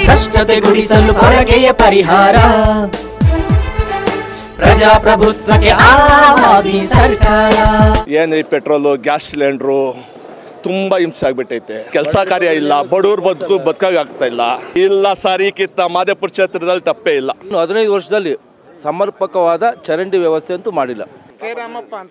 ಭ್ರಷ್ಟತೆ ಗುಡಿಸಲು ಪೊರಕೆಯ ಪರಿಹಾರ ಪ್ರಜಾಪ್ರಭುತ್ವಕ್ಕೆ ಆವಾದಿ ಸರ್ಕಾರ ಏನು ಈ ಪೆಟ್ರೋಲು ಗ್ಯಾಸ್ ಸಿಲಿಂಡ್ರು ತುಂಬ ಹಿಂಸೆ ಆಗ್ಬಿಟ್ಟೈತೆ ಕೆಲಸ ಕಾರ್ಯ ಇಲ್ಲ ಬಡವ್ರ ಬದುಕು ಬದುಕಾಗ ಆಗ್ತಾ ಇಲ್ಲ ಇಲ್ಲ ಸರ್ ಈ ಕಿತ್ತ ಮಾದೇಪುರ ಕ್ಷೇತ್ರದಲ್ಲಿ ತಪ್ಪೇ ಇಲ್ಲ ಇನ್ನು ಹದಿನೈದು ವರ್ಷದಲ್ಲಿ ಸಮರ್ಪಕವಾದ ಚರಂಡಿ ವ್ಯವಸ್ಥೆ ಅಂತೂ ಮಾಡಿಲ್ಲ ಕೆ ರಾಮಪ್ಪ ಅಂತ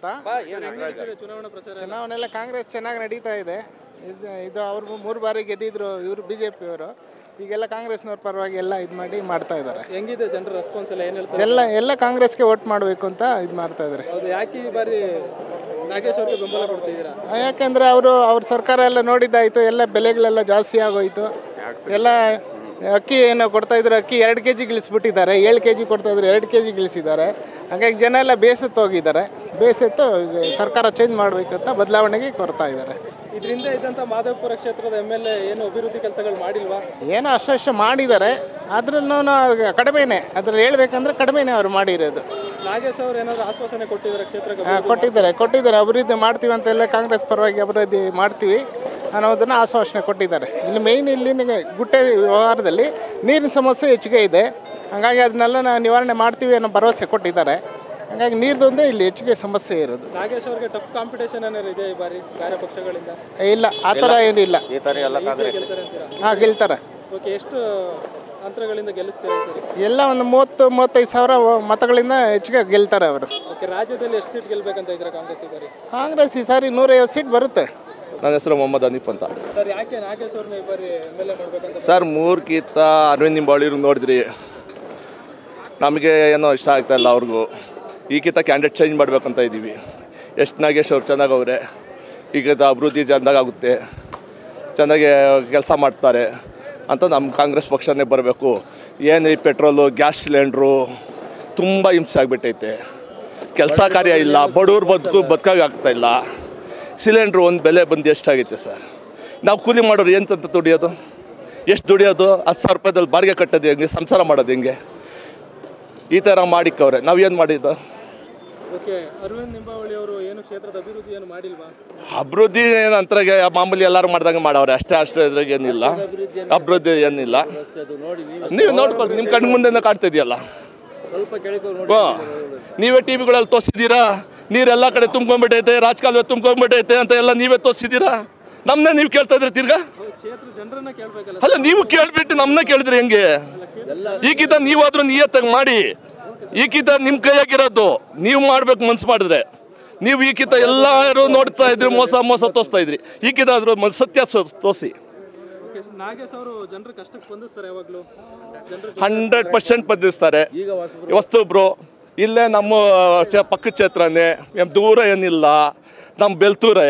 ಚುನಾವಣೆ ಎಲ್ಲ ಕಾಂಗ್ರೆಸ್ ಚೆನ್ನಾಗಿ ನಡೀತಾ ಇದೆ ಇದು- ಇದು ಅವ್ರು ಮೂರು ಬಾರಿ ಗೆದ್ದಿದ್ರು ಇವರು ಬಿ ಜೆ ಪಿಯವರು ಈಗೆಲ್ಲ ಕಾಂಗ್ರೆಸ್ನವ್ರ ಪರವಾಗಿ ಎಲ್ಲ ಇದು ಮಾಡಿ ಮಾಡ್ತಾ ಇದ್ದಾರೆ ಹೆಂಗಿದೆ ಜನರ ರೆಸ್ಪಾನ್ಸ್ ಎಲ್ಲ ಏನು ಹೇಳ್ತಾರೆ ಎಲ್ಲ ಎಲ್ಲ ಕಾಂಗ್ರೆಸ್ಗೆ ವೋಟ್ ಮಾಡಬೇಕು ಅಂತ ಇದು ಮಾಡ್ತಾ ಇದ್ದಾರೆ ಹೌದು ಯಾಕೆ ಈ ಬಾರಿ ನಾಗೇಶ್ ಅವ್ರಿಗೆ ಬೆಂಬಲ ಕೊಡ್ತಿದ್ದೀರಾ ಯಾಕೆಂದರೆ ಅವರು ಅವ್ರ ಸರ್ಕಾರ ಎಲ್ಲ ನೋಡಿದ್ದಾಯಿತು ಎಲ್ಲ ಬೆಲೆಗಳೆಲ್ಲ ಜಾಸ್ತಿ ಆಗೋಯ್ತು ಎಲ್ಲ ಅಕ್ಕಿ ಏನೋ ಕೊಡ್ತಾ ಇದ್ರು ಅಕ್ಕಿ ಎರಡು ಕೆ ಜಿ ಇಳಿಸ್ಬಿಟ್ಟಿದ್ದಾರೆ ಏಳು ಕೆ ಜಿ ಕೊಡ್ತಾ ಇದ್ರು ಎರಡು ಕೆ ಜಿ ಇಳಿಸಿದ್ದಾರೆ ಹಾಗಾಗಿ ಜನ ಎಲ್ಲ ಬೇಸತ್ತು ಹೋಗಿದ್ದಾರೆ ಬೇಸತ್ತು ಈಗ ಸರ್ಕಾರ ಚೇಂಜ್ ಮಾಡಬೇಕಂತ ಬದಲಾವಣೆಗೆ ಕೊಡ್ತಾ ಇದ್ದಾರೆ ಇದರಿಂದ ಇದ್ದಂಥ ಮಾಧವಪುರ ಕ್ಷೇತ್ರದ ಎಮ್ ಎಲ್ ಎ ಏನು ಅಭಿವೃದ್ಧಿ ಕೆಲಸಗಳು ಮಾಡಿಲ್ವಾ ಏನೋ ಅಷ್ಟು ಮಾಡಿದ್ದಾರೆ ಆದ್ರೂ ಕಡಿಮೆನೇ ಅದ್ರಲ್ಲಿ ಹೇಳ್ಬೇಕಂದ್ರೆ ಕಡಿಮೆನೇ ಅವ್ರು ಮಾಡಿರೋದು ನಾಗೇಶ್ ಅವ್ರು ಏನಾದ್ರು ಆಶ್ವಾಸನೆ ಕೊಟ್ಟಿದ್ದಾರೆ ಕ್ಷೇತ್ರಕ್ಕೆ ಆ, ಕೊಟ್ಟಿದ್ದಾರೆ ಕೊಟ್ಟಿದ್ದಾರೆ ಅಭಿವೃದ್ಧಿ ಮಾಡ್ತೀವಿ ಅಂತ ಎಲ್ಲ ಕಾಂಗ್ರೆಸ್ ಪರವಾಗಿ ಅಭಿವೃದ್ಧಿ ಮಾಡ್ತೀವಿ ಅನ್ನೋದನ್ನು ಆಶ್ವಾಸನೆ ಕೊಟ್ಟಿದ್ದಾರೆ ಇಲ್ಲಿ ಮೇಯ್ನ್ ಇಲ್ಲಿ ನಿಮಗೆ ಗುಟ್ಟೆ ವ್ಯವಹಾರದಲ್ಲಿ ನೀರಿನ ಸಮಸ್ಯೆ ಹೆಚ್ಚಿಗೆ ಇದೆ ಹಾಗಾಗಿ ಅದನ್ನೆಲ್ಲ ನಾವು ನಿವಾರಣೆ ಮಾಡ್ತೀವಿ ಅನ್ನೋ ಭರವಸೆ ಕೊಟ್ಟಿದ್ದಾರೆ ಹಾಗಾಗಿ ನೀರ್ದೊಂದೇ ಇಲ್ಲಿ ಹೆಚ್ಚಿಗೆ ಸಮಸ್ಯೆ ಇರೋದು ನಾಗೇಶ್ ಅವ್ರಿಗೆ ಟಫ್ ಕಾಂಪಿಟೇಷನ್ ಏನಾದ್ರು ಇದೆ ಈ ಬಾರಿ ಬೇರೆ ಪಕ್ಷಗಳಿಂದ ಇಲ್ಲ ಆ ಥರ ಏನಿಲ್ಲ ಈ ಥರ ಎಲ್ಲ ಗೆಲ್ತಾರೆ ಅಂತೀರಾ ಹಾಂ ಗೆಲ್ತಾರೆ ಓಕೆ ಎಷ್ಟು ಅಂತರಗಳಿಂದ ಗೆಲ್ಲಿಸ್ತೀರಾ ಈ ಸರಿ ಎಲ್ಲ ಒಂದು ಮೂವತ್ತು ಮೂವತ್ತೈದು ಸಾವಿರ ಮತಗಳಿಂದ ಹೆಚ್ಚಿಗೆ ಗೆಲ್ತಾರೆ ಅವರು ಓಕೆ ರಾಜ್ಯದಲ್ಲಿ ಎಷ್ಟು ಸೀಟ್ ಗೆಲ್ಬೇಕಂತ ಇದ್ದೀರಾ ಕಾಂಗ್ರೆಸ್ ಈ ಬಾರಿ ಕಾಂಗ್ರೆಸ್ ಈ ಸಾರಿ ನೂರೈವತ್ತು ಸೀಟ್ ಬರುತ್ತೆ ನನ್ನ ಹೆಸರು ಮೊಹಮ್ಮದ್ ಹನೀಫ್ ಅಂತ ಸರ್ ಯಾಕೆ ನಾಗೇಶ್ ಅವ್ರನ್ನ ಈ ಬಾರಿ ಎಮ್ ಎಲ್ ಎ ಮಾಡ್ಬೇಕಂತ ಸರ್ ಮೂರು ಕಿತ್ತ ಅರವಿಂದ್ ನಿಂಬಾಳಿರು ನೋಡಿದ್ರಿ ನಮಗೆ ಏನೋ ಇಷ್ಟ ಆಗ್ತಾ ಇಲ್ಲ ಅವ್ರಿಗೂ ಈ ಕಿತ್ತ ಕ್ಯಾಂಡಿಡೇಟ್ ಚೇಂಜ್ ಮಾಡ್ಬೇಕಂತ ಇದ್ದೀವಿ ಎಷ್ಟು ನಾಗೇಶ್ ಅವ್ರು ಚೆನ್ನಾಗವ್ರೆ ಈಗ ಅಭಿವೃದ್ಧಿ ಚೆಂದಾಗುತ್ತೆ ಚೆನ್ನಾಗಿ ಕೆಲಸ ಮಾಡ್ತಾರೆ ಅಂತ ನಮ್ಮ ಕಾಂಗ್ರೆಸ್ ಪಕ್ಷನೇ ಬರಬೇಕು ಏನು ಈ ಪೆಟ್ರೋಲು ಗ್ಯಾಸ್ ಸಿಲಿಂಡ್ರು ತುಂಬ ಹಿಂಸೆ ಆಗಿಬಿಟ್ಟೈತೆ ಕೆಲಸ ಕಾರ್ಯ ಇಲ್ಲ ಬಡವ್ರ ಬದುಕು ಬದುಕಾಗ ಆಗ್ತಾ ಇಲ್ಲ ಸಿಲಿಂಡ್ರು ಒಂದು ಬೆಲೆ ಬಂದು ಎಷ್ಟಾಗೈತೆ ಸರ್ ನಾವು ಕೂಲಿ ಮಾಡೋರು ಎಂತಂತ ದುಡಿಯೋದು ಎಷ್ಟು ದುಡಿಯೋದು ಹತ್ತು ಸಾವಿರ ರೂಪಾಯಿದಲ್ಲಿ ಬಾಡಿಗೆ ಕಟ್ಟೋದು ಹೆಂಗೆ ಸಂಸಾರ ಮಾಡೋದು ಹೆಂಗೆ ಈ ಥರ ಮಾಡಿಕ್ಕವ್ರೆ ನಾವು ಏನು ಮಾಡಿದ್ದು ಓಕೆ ಅರವಿಂದ್ ನಿಂಬಾವಳಿ ಅವರು ಏನು ಕ್ಷೇತ್ರದ ಅಭಿವೃದ್ಧಿ ಏನು ಮಾಡಿಲ್ವಾ ಅಭಿವೃದ್ಧಿ ನಂತರಗೆ ಮಾಮೂಲಿ ಎಲ್ಲರೂ ಮಾಡ್ದಂಗೆ ಮಾಡವ್ರೆ ಅಷ್ಟೇ ಅಷ್ಟೇ ಇದ್ರಾಗ ಏನಿಲ್ಲ ಅಭಿವೃದ್ಧಿ ಏನಿಲ್ಲ ನೀವು ನೋಡ್ಕೊಳ್ಳಿ ನಿಮ್ಮ ಕಣ್ಣು ಮುಂದೆ ಕಾಡ್ತಾ ಇದೆಯಲ್ಲ ಸ್ವಲ್ಪ ಕೆಳಗೆ ಹಾಂ ನೀವೇ ಟಿ ವಿಗಳಲ್ಲಿ ತೋರಿಸಿದ್ದೀರಾ ನೀರೆಲ್ಲ ಕಡೆ ತುಂಬ್ಕೊಂಡ್ಬಿಟ್ಟೈತೆ ರಾಜಕಾಲುವೆ ತುಂಬ್ಕೊಂಡ್ಬಿಟ್ಟೈತೆ ಅಂತ ಎಲ್ಲ ನೀವೇ ತೋರಿಸಿದ್ದೀರಾ ನಮ್ಮನ್ನೇ ನೀವು ಕೇಳ್ತಾ ಇದ್ರಿ ತಿರ್ಗಾ ಕ್ಷೇತ್ರ ಜನರನ್ನ ಕೇಳಬೇಕಲ್ಲ ಅಲ್ಲ ನೀವು ಕೇಳ್ಬಿಟ್ಟು ನಮ್ಮನ್ನ ಕೇಳಿದ್ರಿ ಹೆಂಗೆ ಈಗಿತ ನೀವಾದ್ರೂ ನಿಯತ್ತಾಗಿ ಮಾಡಿ ಈಗಿತ ನಿಮ್ಮ ಕೈಯಾಗಿರೋದು ನೀವು ಮಾಡ್ಬೇಕು ಮನ್ಸು ಮಾಡಿದ್ರೆ ನೀವು ಈಗಿತ ಎಲ್ಲರೂ ನೋಡ್ತಾ ಇದ್ರಿ ಮೋಸ ಮೋಸ ತೋರಿಸ್ತಾ ಇದ್ರಿ ಈಗಿತ ಆದ್ರೂ ಮ- ಸತ್ಯ ಸೋ- ತೋರಿಸಿ ಓಕೆ ನಾಗೇಶ್ ಅವರು ಜನರ ಕಷ್ಟಕ್ಕೆ ಸ್ಪಂದಿಸ್ತಾರೆ ಯಾವಾಗಲೂ ಜನರು ಹಂಡ್ರೆಡ್ ಪರ್ಸೆಂಟ್ ಬದಲಿಸ್ತಾರೆ ವಸ್ತು ಬ್ರೋ ಇಲ್ಲೇ ನಮ್ಮ ಚ ಪಕ್ಕ ಕ್ಷೇತ್ರನೇ ಏನ್ ದೂರ ಏನಿಲ್ಲ ನಮ್ಮ ಬೆಲ್ತೂರೇ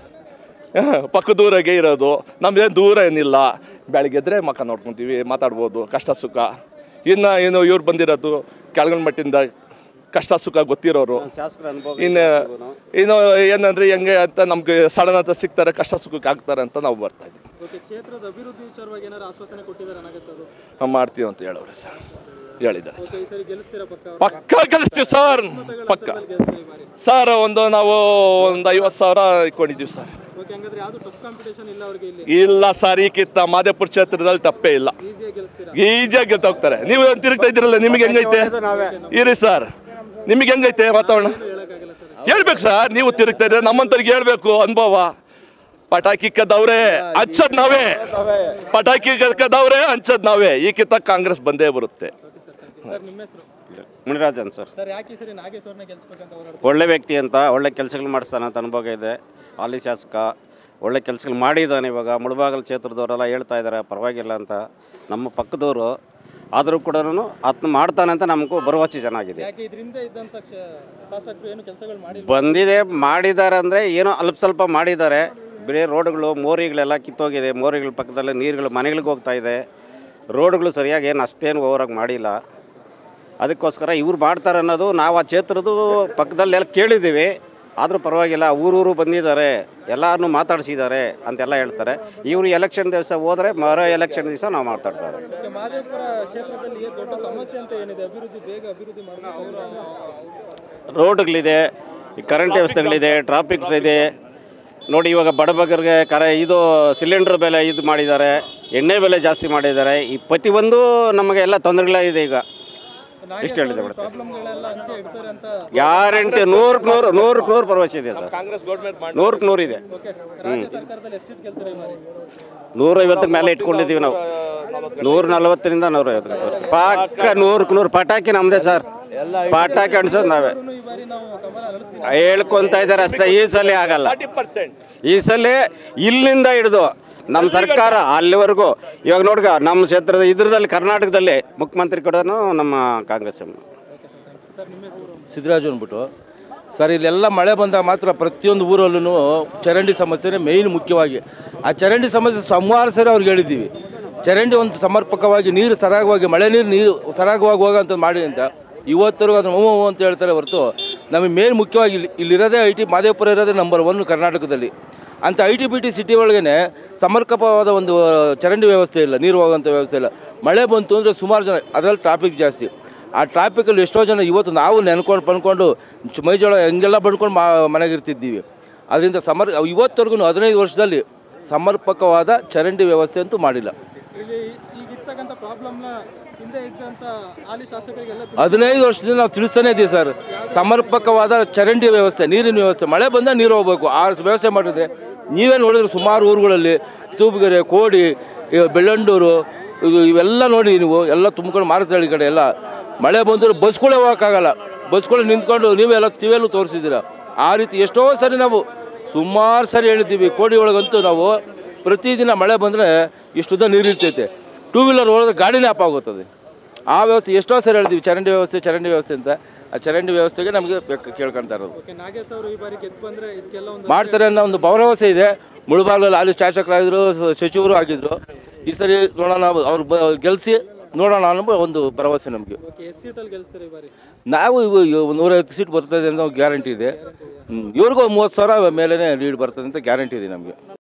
ಪಕ್ಕ ದೂರಾಗೆ ಇರೋದು ನಮ್ದೇನು ದೂರ ಏನಿಲ್ಲ ಬೆಳಗ್ಗೆ ಎದ್ರೆ ಮಕ್ಕ ನೋಡ್ಕೊತೀವಿ ಮಾತಾಡ್ಬೋದು ಕಷ್ಟ ಸುಖ ಇನ್ನು ಏನು ಇವ್ರು ಬಂದಿರೋದು ಕೆಳಗಣ ಮಟ್ಟಿಂದ ಕಷ್ಟ ಸುಖ ಗೊತ್ತಿರೋರು ಶಾಸಕರ ಅನುಭವ ಇನ್ನು ಇನ್ನು ಏನಂದ್ರೆ ಹೆಂಗೆ ಅಂತ ನಮ್ಗೆ ಸಡನ್ ಅಂತ ಸಿಗ್ತಾರೆ ಕಷ್ಟ ಸುಖಕ್ಕೆ ಆಗ್ತಾರೆ ಅಂತ ನಾವು ಬರ್ತಾ ಇದ್ದೀವಿ ಓಕೆ ಕ್ಷೇತ್ರದ ಅಭಿವೃದ್ಧಿ ವಿಚಾರವಾಗಿ ಏನಾದ್ರು ಆಶ್ವಾಸನೆ ಕೊಟ್ಟಿದ್ದಾರೆ ನಾಗೇಶ್ ಅವರು ನಾವು ಮಾಡ್ತೀವಿ ಅಂತ ಹೇಳವ್ರೆ ಸರ್ ಹೇಳಿದ್ದಾರೆ ಸರ್ ಓಕೆ ಈ ಸರಿ ಗೆಲ್ಲಿಸ್ತೀರಾ ಪಕ್ಕ ಅವ್ರು? ಪಕ್ಕ ಕಳಿಸ್ತೀವಿ ಸರ್ ಪಕ್ಕ ಗೆಲ್ಲಿಸ್ತೀರಾ ಈ ಬಾರಿ ಸರ್ ಒಂದು ನಾವು ಒಂದು ಐವತ್ತು ಸಾವಿರ ಇಟ್ಕೊಂಡಿದ್ದೀವಿ ಸರ್ ಓಕೆ ಹಂಗಾದ್ರೆ ಯಾವುದು ಟಫ್ ಕಾಂಪಿಟೇಷನ್ ಇಲ್ಲ ಅವ್ರಿಗೆ ಇಲ್ಲಿ ಇಲ್ಲ ಸರ್ ಈ ಕಿತ್ತ ಮಾದೇಪುರ ಕ್ಷೇತ್ರದಲ್ಲಿ ತಪ್ಪೇ ಇಲ್ಲ ಈಸಿಯಾಗಿ ಗೆಲ್ಲಿಸ್ತೀರಾ ಈಜಿಯಾಗಿ ಗೆದ್ದು ಹೋಗ್ತಾರೆ ನೀವು ತಿರುಗ್ತಾ ಇದ್ದೀರಲ್ಲ ನಿಮಗೆ ಹೆಂಗೈತೆ ಇರಿ ಸರ್ ನಿಮಗೆ ಹೆಂಗೈತೆ ವಾತಾವರಣ ಹೇಳಕ್ಕಾಗಲ್ಲ ಸರ್ ಹೇಳ್ಬೇಕು ಸರ್ ನೀವು ತಿರುಗ್ತಾ ಇದ್ರೆ ನಮ್ಮಂತವ್ರಿಗೆ ಹೇಳ್ಬೇಕು ಅನುಭವ ಪಟಾಕಿ ಕದ್ದವ್ರೆ ಹಂಚದ್ ನಾವೇ ಪಟಾಕಿ ಕದ್ದವ್ರೆ ಹಂಚದ್ ನಾವೇ ಈ ಕಿತ್ತ ಕಾಂಗ್ರೆಸ್ ಬಂದೇ ಬರುತ್ತೆ ಸರ್ ನಿಮ್ಮ ಹೆಸರು ಮುನಿರಾಜ್ ಅಂತ ಸರ್ ಸರ್ ಯಾಕೆ ಈ ಸರಿ ನಾಗೇಶ್ ಅವ್ರನ್ನ ಗೆಲ್ಸ್ಬೇಕಂತ ಹೋರಾಡ್ತಾರೆ ಒಳ್ಳೆ ವ್ಯಕ್ತಿ ಅಂತ ಒಳ್ಳೆ ಕೆಲಸಗಳು ಮಾಡಿಸ್ತಾನೆ ಅಂತ ಅನುಭವ ಇದೆ ಹಾಲಿ ಶಾಸಕ ಒಳ್ಳೆ ಕೆಲಸಗಳು ಮಾಡಿದ್ದಾನೆ ಇವಾಗ ಮುಳಬಾಗಲ್ ಕ್ಷೇತ್ರದವರೆಲ್ಲ ಹೇಳ್ತಾ ಇದ್ದಾರೆ ಪರವಾಗಿಲ್ಲ ಅಂತ ನಮ್ಮ ಪಕ್ಕದವರು ಆದರೂ ಕೂಡ ಅದನ್ನ ಮಾಡ್ತಾನೆ ಅಂತ ನಮಗೂ ಭರವಸೆ ಚೆನ್ನಾಗಿದೆ ಯಾಕೆ ಇದರಿಂದ ಇದ್ದಂಥ ಕ್ಷ- ಶಾಸಕರು ಏನು ಕೆಲಸಗಳು ಮಾಡಿಲ್ಲ ಬಂದಿದೆ ಮಾಡಿದ್ದಾರೆ ಅಂದರೆ ಏನೋ ಅಲ್ಪ ಸ್ವಲ್ಪ ಮಾಡಿದ್ದಾರೆ ಬೇರೆ ರೋಡ್ಗಳು ಮೋರಿಗಳೆಲ್ಲ ಕಿತ್ತೋಗಿದೆ ಮೋರಿಗಳ ಪಕ್ಕದಲ್ಲೇ ನೀರುಗಳು ಮನೆಗಳಿಗೆ ಹೋಗ್ತಾ ಇದೆ ರೋಡ್ಗಳು ಸರಿಯಾಗಿ ಏನು ಅಷ್ಟೇನು ಓವರಾಗಿ ಮಾಡಿಲ್ಲ ಅದಕ್ಕೋಸ್ಕರ ಇವ್ರು ಮಾಡ್ತಾರೆ ಅನ್ನೋದು ನಾವು ಆ ಕ್ಷೇತ್ರದ್ದು ಪಕ್ಕದಲ್ಲೆಲ್ಲ ಕೇಳಿದ್ದೀವಿ ಆದರೂ ಪರವಾಗಿಲ್ಲ ಊರೂರು ಬಂದಿದ್ದಾರೆ ಎಲ್ಲರನ್ನೂ ಮಾತಾಡಿಸಿದ್ದಾರೆ ಅಂತೆಲ್ಲ ಹೇಳ್ತಾರೆ ಇವರು ಎಲೆಕ್ಷನ್ ದಿವಸ ಹೋದರೆ ಮರೋ ಎಲೆಕ್ಷನ್ ದಿವಸ ನಾವು ಮಾತಾಡ್ತಾರೆ ಓಕೆ ಮಾದೇವಪುರ ಕ್ಷೇತ್ರದಲ್ಲಿ ಏನ್ ದೊಡ್ಡ ಸಮಸ್ಯೆ ಅಂತ ಏನಿದೆ ಅಭಿವೃದ್ಧಿ ಬೇಗ ಅಭಿವೃದ್ಧಿ ಮಾಡಬೇಕು ರೋಡ್ಗಳಿದೆ ಈ ಕರೆಂಟ್ ವ್ಯವಸ್ಥೆಗಳಿದೆ ಟ್ರಾಫಿಕ್ಸ್ ಇದೆ ನೋಡಿ ಇವಾಗ ಬಡಬಗರಿಗೆ ಕರೆ ಇದು ಸಿಲಿಂಡರ್ ಬೆಲೆ ಇದು ಮಾಡಿದ್ದಾರೆ ಎಣ್ಣೆ ಬೆಲೆ ಜಾಸ್ತಿ ಮಾಡಿದ್ದಾರೆ ಈ ಪ್ರತಿಯೊಂದು ನಮಗೆ ಎಲ್ಲ ತೊಂದರೆಗಳೇ ಇದೆ ಈಗ ಇಷ್ಟು ಹೇಳಿದೆ ಬಿಡುತ್ತೆ ಪ್ರಾಬ್ಲಮ್ಗಳೆಲ್ಲ ಅಂತ್ಯ ಇಡ್ತಾರೆ ಅಂತ ಗ್ಯಾರಂಟಿ ನೂರಕ್ಕೆ ನೂರು ನೂರಕ್ಕೆ ನೂರು ಭರವಸೆ ಇದೆ ಸರ್ ಕಾಂಗ್ರೆಸ್ ಗೌರ್ಮೆಂಟ್ ಮಾಡಿ ನೂರಕ್ಕೆ ನೂರು ಇದೆ ಓಕೆ ರಾಜ್ಯ ಸರ್ಕಾರದಲ್ಲಿ ಎಷ್ಟು ಸೀಟ್ ಗೆಲ್ತಾರೆ ಈ ಬಾರಿ ನೂರೈವತ್ತಕ್ಕೆ ಮೇಲೆ ಇಟ್ಕೊಂಡಿದ್ದೀವಿ ನಾವು ನೂರ ನಲ್ವತ್ತರಿಂದ ನೂರೈವತ್ತು ಪಕ್ಕ ನೂರಕ್ಕೆ ನೂರು ಪಟಾಕಿ ನಮ್ಮದೇ ಸರ್ ಪಟಾಕಿ ಅನ್ಸೋದು ನಾವೇ ಈ ಬಾರಿ ನಾವು ಕಮಲ ಅಳಿಸ್ತೀವಿ ಹೇಳ್ಕೊಂತ ಇದ್ದಾರೆ ಅಷ್ಟೇ ಈ ಸಲ ಆಗಲ್ಲ ಫಾರ್ಟಿ ಪರ್ಸೆಂಟ್ ಈ ಸಲ ಇಲ್ಲಿಂದ ಹಿಡಿದು ನಮ್ಮ ಸರ್ಕಾರ ಅಲ್ಲಿವರೆಗೂ ಇವಾಗ ನೋಡ್ಗ ನಮ್ಮ ಕ್ಷೇತ್ರದ ಇದ್ರದಲ್ಲಿ ಕರ್ನಾಟಕದಲ್ಲಿ ಮುಖ್ಯಮಂತ್ರಿ ಕೂಡ ನಮ್ಮ ಕಾಂಗ್ರೆಸ್ ಸಿದ್ದರಾಜು ಅಂದ್ಬಿಟ್ಟು ಸರ್ ಇಲ್ಲೆಲ್ಲ ಮಳೆ ಬಂದಾಗ ಮಾತ್ರ ಪ್ರತಿಯೊಂದು ಊರಲ್ಲೂ ಚರಂಡಿ ಸಮಸ್ಯೆನೇ ಮೇಯ್ನ್ ಮುಖ್ಯವಾಗಿ ಆ ಚರಂಡಿ ಸಮಸ್ಯೆ ಸುಮಾರು ಸರಿ ಅವ್ರಿಗೆ ಹೇಳಿದ್ದೀವಿ ಚರಂಡಿ ಒಂದು ಸಮರ್ಪಕವಾಗಿ ನೀರು ಸರಾಗವಾಗಿ ಮಳೆ ನೀರು ನೀರು ಸರಾಗವಾಗಿ ಹೋಗೋಂಥದ್ದು ಮಾಡಿ ಅಂತ ಇವತ್ತರೆಗೂ ಅದನ್ನು ಹ್ಞೂ ಹ್ಞೂ ಅಂತ ಹೇಳ್ತಾರೆ ಹೊರತು ನಮಗೆ ಮೇನ್ ಮುಖ್ಯವಾಗಿ ಇಲ್ಲಿ ಇಲ್ಲಿರೋದೇ ಐ ಟಿ ಮಾದೇಪುರ ಇರೋದೇ ನಂಬರ್ ಒನ್ ಕರ್ನಾಟಕದಲ್ಲಿ ಅಂತ I T B T city ಒಳಗೇ ಸಮರ್ಪಕವಾದ ಒಂದು ಚರಂಡಿ ವ್ಯವಸ್ಥೆ ಇಲ್ಲ ನೀರು ಹೋಗೋಂಥ ವ್ಯವಸ್ಥೆ ಇಲ್ಲ ಮಳೆ ಬಂತು ಅಂದರೆ ಸುಮಾರು ಜನ ಅದರಲ್ಲಿ ಟ್ರಾಫಿಕ್ ಜಾಸ್ತಿ ಆ ಟ್ರಾಫಿಕಲ್ಲಿ ಎಷ್ಟೋ ಜನ ಇವತ್ತು ನಾವು ನೆನ್ಕೊಂಡು ಬಂದ್ಕೊಂಡು ಚು- ಮೈಜೋಳ ಹೆಂಗೆಲ್ಲ ಬಂದ್ಕೊಂಡು ಮಾ ಮನೆಗೆ ಇರ್ತಿದ್ದೀವಿ ಅದರಿಂದ ಸಮರ್ ಇವತ್ತವರೆಗೂ ಹದಿನೈದು ವರ್ಷದಲ್ಲಿ ಸಮರ್ಪಕವಾದ ಚರಂಡಿ ವ್ಯವಸ್ಥೆ ಅಂತೂ ಮಾಡಿಲ್ಲ ಇಲ್ಲಿ ಈಗ ಇರ್ತಕ್ಕಂಥ ಪ್ರಾಬ್ಲಮ್ನ ಹಿಂದೆ ಇದ್ದಂಥ ಹಾಲಿ ಶಾಸಕರಿಗೆಲ್ಲ ಹದಿನೈದು ವರ್ಷದಿಂದ ನಾವು ತಿಳಿಸ್ತಾನೆ ಇದ್ದೀವಿ ಸರ್ ಸಮರ್ಪಕವಾದ ಚರಂಡಿ ವ್ಯವಸ್ಥೆ ನೀರಿನ ವ್ಯವಸ್ಥೆ ಮಳೆ ಬಂದಾಗ ನೀರು ಹೋಗ್ಬೇಕು ಆ ವ್ಯವಸ್ಥೆ ಮಾಡಿದ್ರೆ ನೀವೇ ನೋಡಿದ್ರೆ ಸುಮಾರು ಊರುಗಳಲ್ಲಿ ತೂಬುಗೆರೆ ಕೋಡಿ ಇವ ಬೆಳ್ಳಂಡೂರು ಇದು ಇವೆಲ್ಲ ನೋಡಿ ನೀವು ಎಲ್ಲ ತುಂಬ್ಕೊಂಡು ಮಾರುತಳ್ಳಿ ಕಡೆ ಎಲ್ಲ ಮಳೆ ಬಂದರೂ ಬಸ್ಗಳೇ ಹೋಗೋಕ್ಕಾಗಲ್ಲ ಬಸ್ಗಳು ನಿಂತ್ಕೊಂಡು ನೀವೆಲ್ಲ ಟಿವಿಯಲ್ಲೂ ತೋರಿಸಿದ್ದೀರ ಆ ರೀತಿ ಎಷ್ಟೋ ಸರಿ ನಾವು ಸುಮಾರು ಸರಿ ಹೇಳಿದ್ದೀವಿ ಕೋಡಿ ಒಳಗಂತೂ ನಾವು ಪ್ರತಿದಿನ ಮಳೆ ಬಂದರೆ ಇಷ್ಟುದ್ದ ನೀರು ಇರ್ತೈತೆ ಟೂ ವೀಲರ್ ಹೋದ್ರೆ ಗಾಡಿನೇ ಆಪ್ ಆಗುತ್ತದೆ ಆ ವ್ಯವಸ್ಥೆ ಎಷ್ಟೋ ಸರಿ ಹೇಳಿದ್ವಿ ಚರಂಡಿ ವ್ಯವಸ್ಥೆ ಚರಂಡಿ ವ್ಯವಸ್ಥೆ ಅಂತ ಆ ಚರಂಡಿ ವ್ಯವಸ್ಥೆಗೆ ನಮಗೆ ಬೇಕು ಕೇಳ್ಕೊಳ್ತಾ ಇರೋದು ಓಕೆ ನಾಗೇಶ್ ಅವರು ಈ ಬಾರಿ ಗೆದ್ದು ಬಂದ್ರೆ ಇದಕ್ಕೆಲ್ಲ ಒಂದು ಮಾಡ್ತಾರೆ ಅನ್ನೋ ಒಂದು ಭರವಸೆ ಇದೆ ಮುಳುಬಾಗ್ಲಲ್ಲಿ ಅಲ್ಲಿ ಶಾಸಕರಾಗಿದ್ರು ಸ- ಸಚಿವರು ಆಗಿದ್ರು ಈ ಸರಿ ನೋಡೋಣ ಅವ್ರು ಬ ಗೆಲ್ಲಿಸಿ ನೋಡೋಣ ಅನ್ನೋ ಒಂದು ಭರವಸೆ ನಮಗೆ ಓಕೆ ಎಷ್ಟು ಸೀಟಲ್ಲಿ ಗೆಲ್ಲಿಸ್ತಾರೆ ಈ ಬಾರಿ ನಾವು ಇವು ಇವು ನೂರೈವತ್ತು ಸೀಟ್ ಬರ್ತದೆ ಅಂತ ಗ್ಯಾರಂಟಿ ಇದೆ ಹ್ಮ್. ಇವ್ರಿಗೂ ಮೂವತ್ತು ಸಾವಿರ ಮೇಲೇ ಲೀಡ್ ಬರ್ತದೆ ಅಂತ ಗ್ಯಾರಂಟಿ ಇದೆ ನಮಗೆ